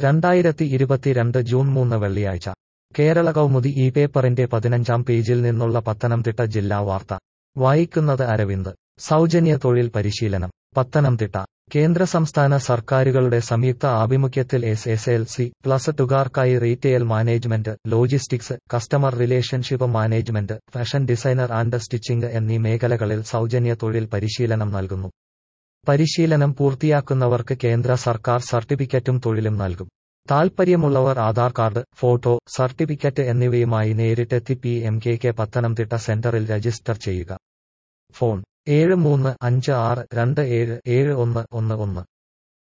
രണ്ടായിരത്തി ഇരുപത്തിരണ്ട് ജൂൺ മൂന്ന് വെള്ളിയാഴ്ച കേരള കൗമുദി ഈ പേപ്പറിന്റെ പതിനഞ്ചാം പേജിൽ നിന്നുള്ള പത്തനംതിട്ട ജില്ലാ വാർത്ത വായിക്കുന്നത് അരവിന്ദ് സൗജന്യ തൊഴിൽ പരിശീലനം പത്തനംതിട്ട കേന്ദ്ര സംസ്ഥാന സർക്കാരുകളുടെ സംയുക്ത ആഭിമുഖ്യത്തിൽ S S L C plus ടുകാർക്കായി retail management logistics customer relationship management fashion designer and stitching എന്നീ മേഖലകളിൽ സൗജന്യ തൊഴിൽ പരിശീലനം നൽകുന്നു പരിശീലനം പൂർത്തിയാക്കുന്നവർക്ക് കേന്ദ്ര സർക്കാർ സർട്ടിഫിക്കറ്റും തൊഴിലും നൽകും താൽപ്പര്യമുള്ളവർ ആധാർ കാർഡ് ഫോട്ടോ സർട്ടിഫിക്കറ്റ് എന്നിവയുമായി നേരിട്ടെത്തി P M K K Pathanamthitta സെന്ററിൽ രജിസ്റ്റർ ചെയ്യുക ഫോൺ ഏഴ് മൂന്ന് അഞ്ച് ആറ് രണ്ട് ഏഴ് ഏഴ് ഒന്ന് ഒന്ന് ഒന്ന്